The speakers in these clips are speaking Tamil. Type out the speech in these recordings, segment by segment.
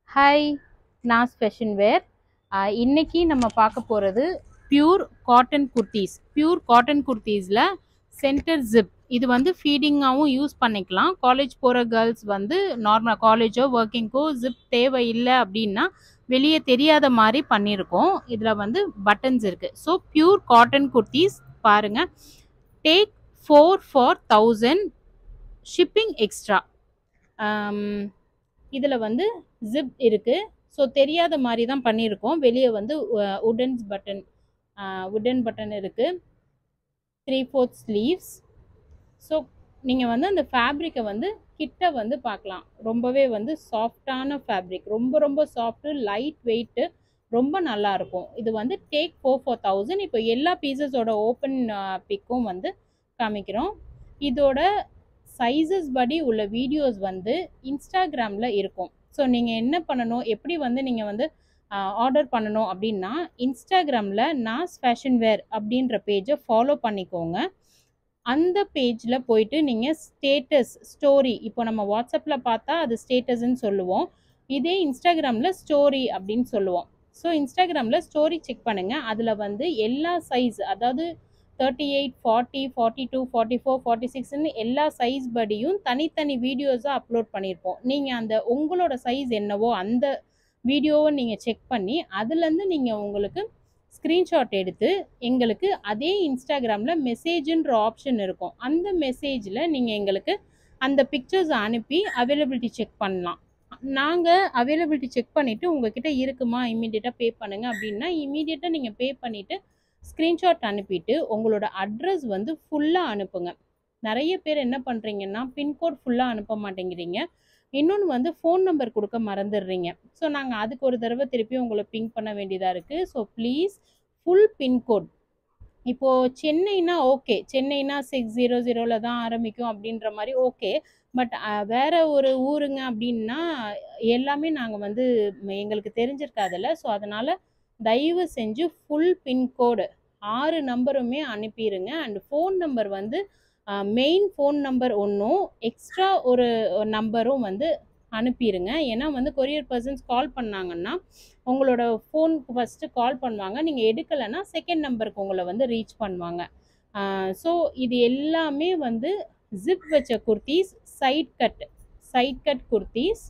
ஹாய் நான் ஃபேஷன் வேர் இன்னைக்கு நம்ம பார்க்க போகிறது pure cotton kurtis pure cotton குர்த்தீஸில் சென்டர் ஜிப் இது வந்து ஃபீடிங்காகவும் யூஸ் பண்ணிக்கலாம் காலேஜ் போகிற கேர்ள்ஸ் வந்து நார்மலாக காலேஜோ ஒர்க்கிங்கோ ஜிப் தேவையில்லை அப்படின்னா வெளியே தெரியாத மாதிரி பண்ணியிருக்கோம் இதில் வந்து பட்டன்ஸ் இருக்குது ஸோ பியூர் காட்டன் குர்த்தீஸ் பாருங்கள் take four for thousand shipping extra இதில் வந்து ஜிப் இருக்குது ஸோ தெரியாத மாதிரி தான் பண்ணியிருக்கோம் வெளியே வந்து உடன்ஸ் பட்டன் உடன் பட்டன் இருக்குது த்ரீ ஃபோர்த் ஸ்லீவ்ஸ் ஸோ நீங்கள் வந்து அந்த ஃபேப்ரிக்கை வந்து கிட்ட வந்து பார்க்கலாம் ரொம்பவே வந்து சாஃப்டான ஃபேப்ரிக் ரொம்ப ரொம்ப சாஃப்ட்டு லைட் வெயிட்டு ரொம்ப நல்லா இருக்கும் இது வந்து டேக் ஃபோர் ஃபோர் தௌசண்ட் இப்போ எல்லா பீசஸோட ஓப்பன் பிக்கும் வந்து காமிக்கிறோம் இதோட சைஸஸ் படி உள்ள வீடியோஸ் வந்து இன்ஸ்டாகிராமில் இருக்கும் ஸோ நீங்கள் என்ன பண்ணணும் எப்படி வந்து நீங்கள் வந்து ஆர்டர் பண்ணணும் அப்படின்னா இன்ஸ்டாகிராமில் நாஸ் ஃபேஷன் வேர் அப்படின்ற பேஜை ஃபாலோ பண்ணிக்கோங்க அந்த பேஜில் போயிட்டு நீங்கள் ஸ்டேட்டஸ் ஸ்டோரி இப்போ நம்ம வாட்ஸ்அப்பில் பார்த்தா அது ஸ்டேட்டஸ்ன்னு சொல்லுவோம் இதே இன்ஸ்டாகிராமில் ஸ்டோரி அப்படின்னு சொல்லுவோம் ஸோ இன்ஸ்டாகிராமில் ஸ்டோரி செக் பண்ணுங்கள் அதில் வந்து எல்லா சைஸ் அதாவது thirty eight forty forty two forty four forty சிக்ஸ்னு எல்லா சைஸ் படியும் தனித்தனி வீடியோஸாக அப்லோட் பண்ணியிருப்போம் நீங்கள் அந்த உங்களோட சைஸ் என்னவோ அந்த வீடியோவை நீங்கள் செக் பண்ணி அதுலேருந்து நீங்கள் உங்களுக்கு ஸ்க்ரீன்ஷாட் எடுத்து எங்களுக்கு அதே இன்ஸ்டாகிராமில் மெசேஜுன்ற ஆப்ஷன் இருக்கும் அந்த மெசேஜில் நீங்கள் எங்களுக்கு அந்த பிக்சர்ஸ் அனுப்பி அவைலபிலிட்டி செக் பண்ணலாம் நாங்கள் அவைலபிலிட்டி செக் பண்ணிவிட்டு உங்ககிட்ட இருக்குமா இம்மீடியட்டாக பே பண்ணுங்கள் அப்படின்னா இம்மீடியட்டாக நீங்கள் பே பண்ணிவிட்டு ஸ்க்ரீன்ஷாட் அனுப்பிட்டு உங்களோட அட்ரஸ் வந்து ஃபுல்லாக அனுப்புங்க நிறைய பேர் என்ன பண்ணுறீங்கன்னா பின்கோட் ஃபுல்லாக அனுப்ப மாட்டேங்கிறீங்க இன்னொன்று வந்து ஃபோன் நம்பர் கொடுக்க மறந்துடுறீங்க ஸோ நாங்கள் அதுக்கு ஒரு தடவை திருப்பி உங்களை பிங்க் பண்ண வேண்டியதாக இருக்குது ஸோ ப்ளீஸ் ஃபுல் பின்கோட் இப்போது சென்னைனா ஓகே சென்னைனா சிக்ஸ் ஜீரோ ஜீரோவில் தான் ஆரம்பிக்கும் அப்படின்ற மாதிரி ஓகே பட் வேற ஒரு ஊருங்க அப்படின்னா எல்லாமே நாங்கள் வந்து எங்களுக்கு தெரிஞ்சிருக்காதில்ல ஸோ அதனால் தயவு செஞ்சு ஃபுல் பின்கோடு ஆறு நம்பருமே அனுப்பிடுங்க அண்ட் ஃபோன் நம்பர் வந்து மெயின் ஃபோன் நம்பர் ஒன்றும் எக்ஸ்ட்ரா ஒரு நம்பரும் வந்து அனுப்பிடுங்க ஏன்னா வந்து கொரியர் பர்சன்ஸ் கால் பண்ணாங்கன்னா உங்களோட ஃபோனுக்கு ஃபஸ்ட்டு கால் பண்ணுவாங்க நீங்கள் எடுக்கலைன்னா செகண்ட் நம்பருக்கு உங்களை வந்து ரீச் பண்ணுவாங்க ஸோ இது எல்லாமே வந்து ஜிப் வச்ச kurtis side cut side cut kurtis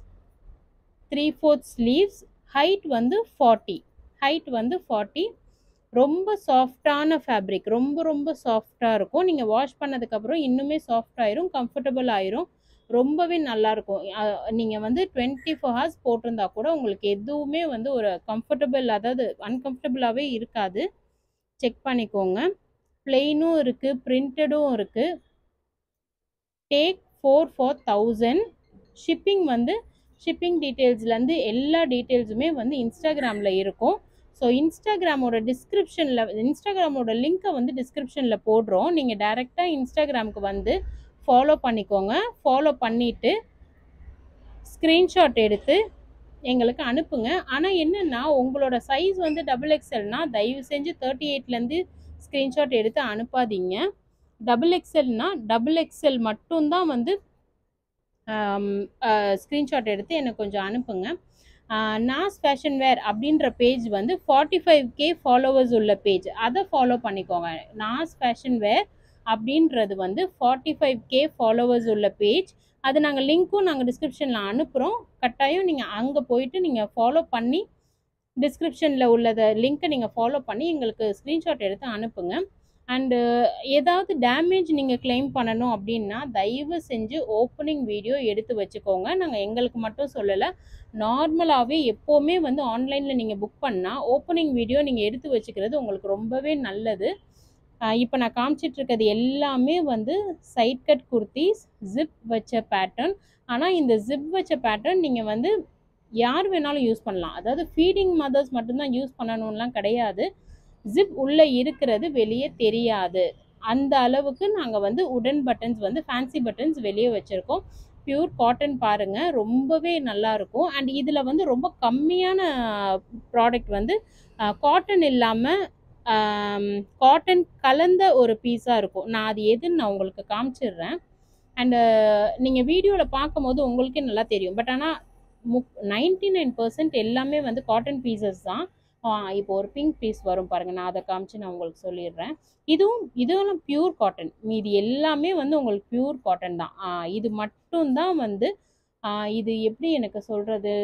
three fourth sleeves height வந்து ஃபார்ட்டி ஹைட் வந்து ஃபார்ட்டி ரொம்ப சாஃப்டான ஃபேப்ரிக் ரொம்ப ரொம்ப சாஃப்டாக இருக்கும் நீங்கள் வாஷ் பண்ணதுக்கப்புறம் இன்னுமே சாஃப்ட் ஆயிரும் கம்ஃபர்டபுள் ஆயிரும் ரொம்பவே நல்லாயிருக்கும் நீங்கள் வந்து டுவெண்ட்டி ஃபோர் ஹவர்ஸ் போட்டிருந்தா கூட உங்களுக்கு எதுவுமே வந்து ஒரு கம்ஃபர்டபுள் அதாவது அன்கம்ஃபர்டபுளாகவே இருக்காது செக் பண்ணிக்கோங்க பிளெயினும் இருக்குது பிரிண்டடும் இருக்குது take four four thousand shipping வந்து ஷிப்பிங் டீட்டெயில்ஸ்லேருந்து எல்லா டீட்டெயில்ஸுமே வந்து இன்ஸ்டாகிராமில் இருக்கும் ஸோ இன்ஸ்டாகிராமோட டிஸ்கிரிப்ஷனில் இன்ஸ்டாகிராமோட லிங்க்கை வந்து டிஸ்கிரிப்ஷனில் போடுறோம் நீங்கள் டைரெக்டாக இன்ஸ்டாகிராமுக்கு வந்து ஃபாலோ பண்ணிக்கோங்க ஃபாலோ பண்ணிவிட்டு ஸ்க்ரீன்ஷாட் எடுத்து எங்களுக்கு அனுப்புங்க ஆனால் என்னென்னா உங்களோட சைஸ் வந்து டபுள் எக்ஸ்எல்னா தயவு செஞ்சு தேர்ட்டி எயிட்லேருந்து ஸ்க்ரீன்ஷாட் எடுத்து அனுப்பாதீங்க டபுள் எக்ஸ்எல்னா டபுள் எக்ஸ்எல் மட்டும்தான் வந்து ஸ்க்ரீன்ஷாட் எடுத்து எனக்கு கொஞ்சம் அனுப்புங்க நாஸ் ஃபேஷன் வேர் அப்படின்ற பேஜ் வந்து ஃபார்ட்டி ஃபைவ் கே ஃபாலோவர்ஸ் உள்ள பேஜ் அதை ஃபாலோ பண்ணிக்கோங்க நாஸ் ஃபேஷன் வேர் அப்படின்றது வந்து ஃபார்ட்டி ஃபைவ் கே ஃபாலோவர்ஸ் உள்ள பேஜ் அது நாங்கள் லிங்க்கும் நாங்கள் டிஸ்கிரிப்ஷனில் அனுப்புகிறோம் கட்டாயம் நீங்கள் அங்கே போயிட்டு நீங்கள் ஃபாலோ பண்ணி டிஸ்கிரிப்ஷனில் உள்ளதை லிங்க்கை நீங்கள் ஃபாலோ பண்ணி எங்களுக்கு ஸ்க்ரீன்ஷாட் எடுத்து அனுப்புங்க அண்டு ஏதாவது டேமேஜ் நீங்கள் கிளைம் பண்ணணும் அப்படின்னா தயவு செஞ்சு ஓப்பனிங் வீடியோ எடுத்து வச்சுக்கோங்க நாங்கள் எங்களுக்கு மட்டும் சொல்லலை நார்மலாகவே எப்போவுமே வந்து ஆன்லைனில் நீங்கள் புக் பண்ணால் ஓப்பனிங் வீடியோ நீங்கள் எடுத்து வச்சுக்கிறது உங்களுக்கு ரொம்பவே நல்லது இப்போ நான் காமிச்சிட்ருக்கிறது எல்லாமே வந்து சைட் கட் குர்த்திஸ் ஜிப் வச்ச பேட்டர்ன் ஆனால் இந்த ஜிப் வச்ச பேட்டர்ன் நீங்கள் வந்து யார் வேணாலும் யூஸ் பண்ணலாம் அதாவது ஃபீடிங் மதர்ஸ் மட்டும்தான் யூஸ் பண்ணணும்லாம் கிடையாது ஜிப் உள்ளே இருக்கிறது வெளியே தெரியாது அந்த அளவுக்கு நாங்கள் வந்து உடன் பட்டன்ஸ் வந்து ஃபேன்சி பட்டன்ஸ் வெளியே வச்சுருக்கோம் பியூர் காட்டன் பாருங்கள் ரொம்பவே நல்லாயிருக்கும் அண்ட் இதில் வந்து ரொம்ப கம்மியான ப்ராடக்ட் வந்து காட்டன் இல்லாமல் காட்டன் கலந்த ஒரு பீஸாக இருக்கும் நான் அது எதுன்னு நான் உங்களுக்கு காமிச்சிடுறேன் அண்டு நீங்கள் வீடியோவில் பார்க்கும்போது உங்களுக்கே நல்லா தெரியும் பட் ஆனால் முக் நைன்டி நைன் பர்சன்ட் எல்லாமே வந்து காட்டன் பீசஸ் தான் இப்போ ஒரு பிங்க் பீஸ் வரும் பாருங்கள் நான் அதை காமிச்சு நான் உங்களுக்கு சொல்லிடுறேன் இதுவும் இதுவும் பியூர் காட்டன் மீதி எல்லாமே வந்து உங்களுக்கு பியூர் காட்டன் தான் இது மட்டும்தான் வந்து இது எப்படி எனக்கு சொல்கிறது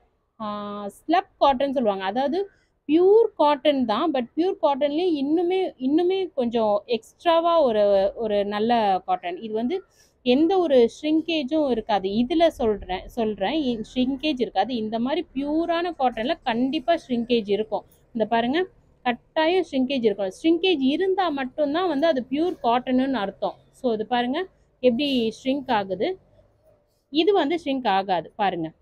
ஸ்லப் காட்டன் சொல்லுவாங்க அதாவது பியூர் காட்டன் தான் பட் பியூர் காட்டன்லேயே இன்னுமே இன்னுமே கொஞ்சம் எக்ஸ்ட்ராவாக ஒரு ஒரு நல்ல காட்டன் இது வந்து எந்த ஒரு ஷ்ரிங்கேஜும் இருக்காது இதில் சொல்கிறேன் சொல்கிறேன் ஷ்ரிங்கேஜ் இருக்காது இந்த மாதிரி பியூரான காட்டனில் கண்டிப்பாக ஷ்ரிங்கேஜ் இருக்கும் இந்த பாருங்கள் கட்டாயம் ஷ்ரிங்கேஜ் இருக்கும் ஷ்ரிங்கேஜ் இருந்தால் மட்டும்தான் வந்து அது பியூர் காட்டனுன்னு அர்த்தம் ஸோ இது பாருங்கள் எப்படி ஷ்ரிங்க் ஆகுது இது வந்து ஷ்ரிங்க் ஆகாது பாருங்கள்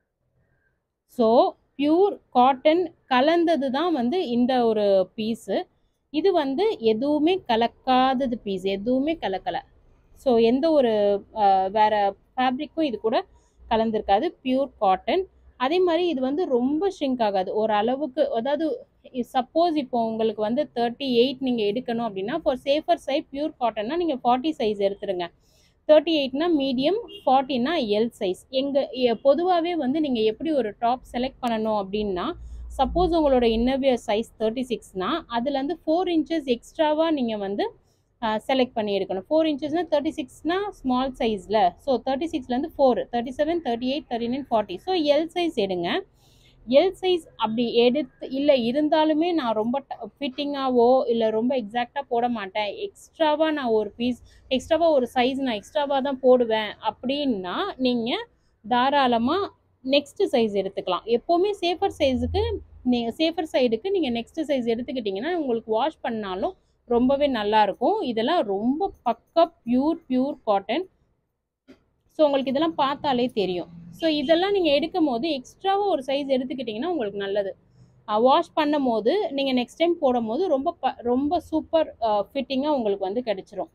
ஸோ பியூர் காட்டன் கலந்தது தான் வந்து இந்த ஒரு பீஸு இது வந்து எதுவுமே கலக்காதது பீஸ் எதுவுமே கலக்கலை ஸோ எந்த ஒரு வேற ஃபேப்ரிக்கும் இது கூட கலந்துருக்காது பியூர் காட்டன் அதே மாதிரி இது வந்து ரொம்ப ஷ்ரிங்க் ஆகாது ஒரு அளவுக்கு அதாவது சப்போஸ் இப்போ உங்களுக்கு வந்து தேர்ட்டி எயிட் நீங்கள் எடுக்கணும் அப்படின்னா ஃபார் சேஃபர் சைட் பியூர் காட்டன்னா நீங்கள் ஃபார்ட்டி சைஸ் எடுத்துருங்க தேர்ட்டி எயிட்னா மீடியம் ஃபார்ட்டினா எல் சைஸ் எங்கள் பொதுவாகவே வந்து நீங்கள் எப்படி ஒரு டாப் செலக்ட் பண்ணணும் அப்படின்னா சப்போஸ் உங்களோட இன்னர்வியர் சைஸ் தேர்ட்டி சிக்ஸ்னா அதுலேருந்து ஃபோர் இன்ச்சஸ் எக்ஸ்ட்ராவாக நீங்கள் வந்து செலக்ட் பண்ணி எடுக்கணும் ஃபோர் இன்ச்சஸ்னால் தேர்ட்டி சிக்ஸ்னா ஸ்மால் சைஸில் ஸோ தேர்ட்டி சிக்ஸ்லேருந்து four thirty seven thirty eight thirty nine forty so L size எடுங்க எல் சைஸ் அப்படி எடுத்து இல்லை இருந்தாலுமே நான் ரொம்ப ஃபிட்டிங்காவோ இல்லை ரொம்ப எக்ஸாக்டாக போட மாட்டேன் எக்ஸ்ட்ராவாக நான் ஒரு பீஸ் எக்ஸ்ட்ராவாக ஒரு சைஸ் நான் எக்ஸ்ட்ராவாக தான் போடுவேன் அப்படின்னா நீங்கள் தாராளமாக நெக்ஸ்ட்டு சைஸ் எடுத்துக்கலாம் எப்போவுமே சேஃபர் சைஸுக்கு நீங்கள் சேஃபர் சைடுக்கு நீங்கள் நெக்ஸ்ட்டு சைஸ் எடுத்துக்கிட்டிங்கன்னா உங்களுக்கு வாஷ் பண்ணாலும் ரொம்பவே நல்லாயிருக்கும் இதெல்லாம் ரொம்ப பக்கா பியூர் பியூர் காட்டன் ஸோ உங்களுக்கு இதெல்லாம் பார்த்தாலே தெரியும் ஸோ இதெல்லாம் நீங்கள் எடுக்கும் போது எக்ஸ்ட்ராவாக ஒரு சைஸ் எடுத்துக்கிட்டிங்கன்னா உங்களுக்கு நல்லது வாஷ் பண்ணும் போது நீங்கள் நெக்ஸ்ட் டைம் போடும் போது ரொம்ப ப ரொம்ப சூப்பர் ஃபிட்டிங்காக உங்களுக்கு வந்து கிடச்சிரும்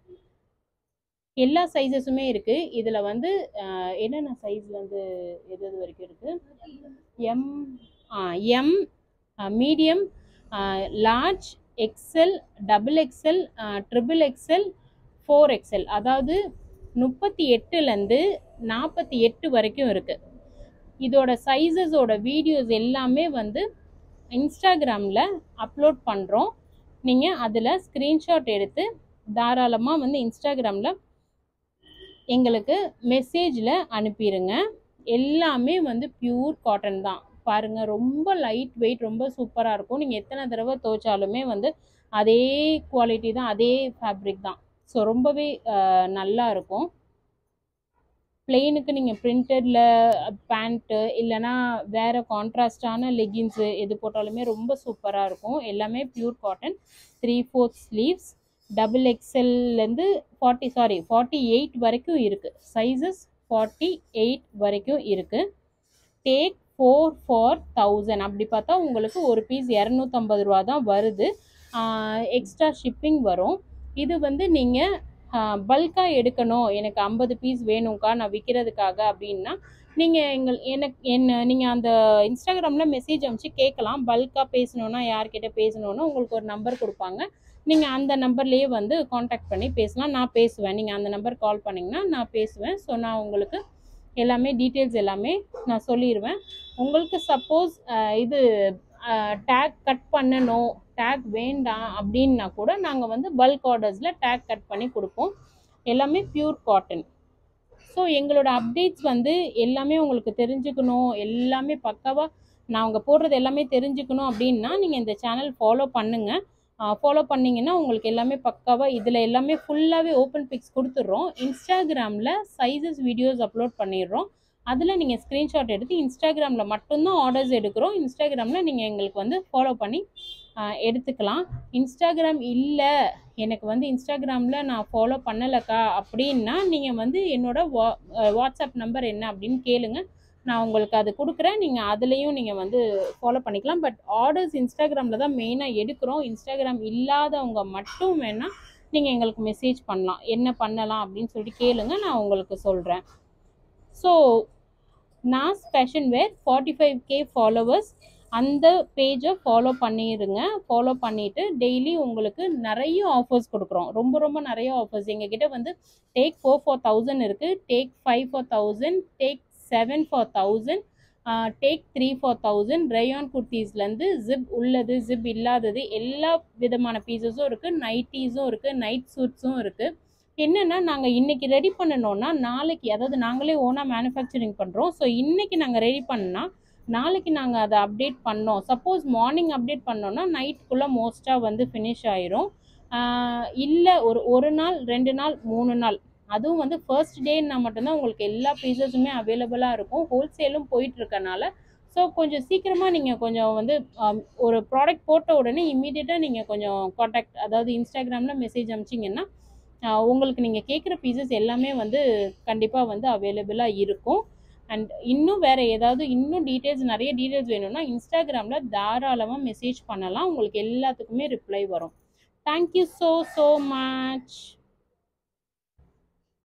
எல்லா சைஸஸுமே இருக்குது இதில் வந்து என்னென்ன சைஸில் வந்து எது எது வரைக்கும் இருக்குது M M medium large XL double XL triple XL four XL அதாவது முப்பத்தி எட்டுலேருந்து நாற்பத்தி எட்டு வரைக்கும் இருக்குது இதோட சைஸஸோட வீடியோஸ் எல்லாமே வந்து இன்ஸ்டாகிராமில் அப்லோட் பண்ணுறோம் நீங்கள் அதில் ஸ்க்ரீன்ஷாட் எடுத்து தாராளமாக வந்து இன்ஸ்டாகிராமில் எங்களுக்கு மெசேஜில் அனுப்பிடுங்க எல்லாமே வந்து பியூர் காட்டன் தான் பாருங்கள் ரொம்ப லைட் வெயிட் ரொம்ப சூப்பராக இருக்கும் நீங்கள் எத்தனை தடவை துவைச்சாலுமே வந்து அதே குவாலிட்டி தான் அதே ஃபேப்ரிக் தான் ஸோ ரொம்பவே நல்லா இருக்கும் பிளெயினுக்கு நீங்கள் பிரிண்டடில் பேண்ட்டு இல்லைனா வேறு கான்ட்ராஸ்டான லெகின்ஸு எது போட்டாலுமே ரொம்ப சூப்பராக இருக்கும் எல்லாமே pure cotton three fourth sleeves double எக்ஸல்லேருந்து ஃபார்ட்டி சாரி ஃபார்ட்டி எயிட் வரைக்கும் இருக்குது சைஸஸ் ஃபார்ட்டி எயிட் வரைக்கும் இருக்குது டேக் ஃபோர் ஃபார் தௌசண்ட் அப்படி பார்த்தா உங்களுக்கு ஒரு பீஸ் இரநூத்தம்பது ரூபா தான் வருது எக்ஸ்ட்ரா ஷிப்பிங் வரும் இது வந்து நீங்கள் பல்காக எடுக்கணும் எனக்கு ஐம்பது பீஸ் வேணும்க்கா நான் விற்கிறதுக்காக அப்படின்னா நீங்கள் எங்கள் எனக்கு என்ன நீங்கள் அந்த இன்ஸ்டாகிராமில் மெசேஜ் அனுப்பிச்சு கேட்கலாம் பல்காக பேசணுன்னா யார்கிட்ட பேசணுன்னா உங்களுக்கு ஒரு நம்பர் கொடுப்பாங்க நீங்கள் அந்த நம்பர்லேயே வந்து காண்டாக்ட் பண்ணி பேசலாம் நான் பேசுவேன் நீங்கள் அந்த நம்பர் கால் பண்ணிங்கன்னா நான் பேசுவேன் ஸோ நான் உங்களுக்கு எல்லாமே டீட்டெயில்ஸ் எல்லாமே நான் சொல்லிடுவேன் உங்களுக்கு சப்போஸ் இது டேக் கட் பண்ணணும் டேக் வேண்டாம் அப்படின்னா கூட நாங்கள் வந்து பல்க் ஆர்டர்ஸில் டேக் கட் பண்ணி கொடுப்போம் எல்லாமே பியூர் காட்டன் ஸோ எங்களோட அப்டேட்ஸ் வந்து எல்லாமே உங்களுக்கு தெரிஞ்சுக்கணும் எல்லாமே பக்காவாக நாங்கள் போடுறது எல்லாமே தெரிஞ்சுக்கணும் அப்படின்னா நீங்கள் இந்த சேனல் ஃபாலோ பண்ணுங்கள் ஃபாலோ பண்ணிங்கன்னா உங்களுக்கு எல்லாமே பக்காவாக இதில் எல்லாமே ஃபுல்லாகவே ஓப்பன் பிக்ஸ் கொடுத்துட்றோம் இன்ஸ்டாகிராமில் சைஸஸ் வீடியோஸ் அப்லோட் பண்ணிடுறோம் அதில் நீங்கள் ஸ்க்ரீன்ஷாட் எடுத்து இன்ஸ்டாகிராமில் மட்டும்தான் ஆர்டர்ஸ் எடுக்கிறோம் இன்ஸ்டாகிராமில் நீங்கள் எங்களுக்கு வந்து ஃபாலோ பண்ணி எடுத்துக்கலாம் இன்ஸ்டாகிராம் இல்லை எனக்கு வந்து இன்ஸ்டாகிராமில் நான் ஃபாலோ பண்ணலைக்கா அப்படின்னா நீங்கள் வந்து என்னோட வா வாட்ஸ்அப் நம்பர் என்ன அப்படின்னு கேளுங்க நான் உங்களுக்கு அது கொடுக்குறேன் நீங்கள் அதுலேயும் நீங்கள் வந்து ஃபாலோ பண்ணிக்கலாம் பட் ஆர்டர்ஸ் இன்ஸ்டாகிராமில் தான் மெயினாக எடுக்கிறோம் இன்ஸ்டாகிராம் இல்லாதவங்க மட்டும் வேணால் நீங்கள் எங்களுக்கு மெசேஜ் பண்ணலாம் என்ன பண்ணலாம் அப்படின்னு சொல்லிட்டு கேளுங்க நான் உங்களுக்கு சொல்கிறேன் so Naz fashion wear forty five K followers அந்த பேஜை ஃபாலோ பண்ணிடுங்க ஃபாலோ பண்ணிவிட்டு டெய்லி உங்களுக்கு நிறைய ஆஃபர்ஸ் கொடுக்குறோம் ரொம்ப ரொம்ப நிறைய ஆஃபர்ஸ் எங்ககிட்ட வந்து டேக் ஃபோர் ஃபார் தௌசண்ட் இருக்குது take five for thousand take seven for thousand take three for thousand rayon குர்த்திஸ்லேருந்து ஜிப் உள்ளது ஜிப் இல்லாதது எல்லா விதமான பீசஸும் இருக்குது நைட்டீஸும் இருக்குது நைட் சூட்ஸும் இருக்குது என்னென்னா நாங்கள் இன்றைக்கி ரெடி பண்ணணும்னா நாளைக்கு அதாவது நாங்களே ஓனாக மேனுஃபேக்சரிங் பண்ணுறோம் ஸோ இன்றைக்கி நாங்கள் ரெடி பண்ணால் நாளைக்கு நாங்கள் அதை அப்டேட் பண்ணோம் சப்போஸ் மார்னிங் அப்டேட் பண்ணோன்னா நைட்டுக்குள்ளே மோஸ்ட்டாக வந்து ஃபினிஷ் ஆயிரும் இல்லை ஒரு ஒரு நாள் ரெண்டு நாள் மூணு நாள் அதுவும் வந்து ஃபர்ஸ்ட் டேன்னா மட்டும்தான் உங்களுக்கு எல்லா பீசஸுமே அவைலபிளாக இருக்கும் ஹோல்சேலும் போயிட்டு இருக்கனால ஸோ கொஞ்சம் சீக்கிரமாக நீங்கள் கொஞ்சம் வந்து ஆம், ஒரு ப்ராடக்ட் போட்ட உடனே இம்மீடியட்டாக நீங்கள் கொஞ்சம் காண்டாக்ட் அதாவது இன்ஸ்டாகிராமில் மெசேஜ் அனுப்பிச்சிங்கன்னா ஆஹ், உங்களுக்கு நீங்கள் கேட்குற பீசஸ் எல்லாமே வந்து கண்டிப்பாக வந்து அவைலபிளாக இருக்கும் அண்ட் இன்னும் வேறு ஏதாவது இன்னும் டீட்டெயில்ஸ் நிறைய டீட்டெயில்ஸ் வேணும்னா இன்ஸ்டாகிராமில் தாராளமாக மெசேஜ் பண்ணலாம் உங்களுக்கு எல்லாத்துக்குமே ரிப்ளை வரும் தேங்க்யூ ஸோ ஸோ மச்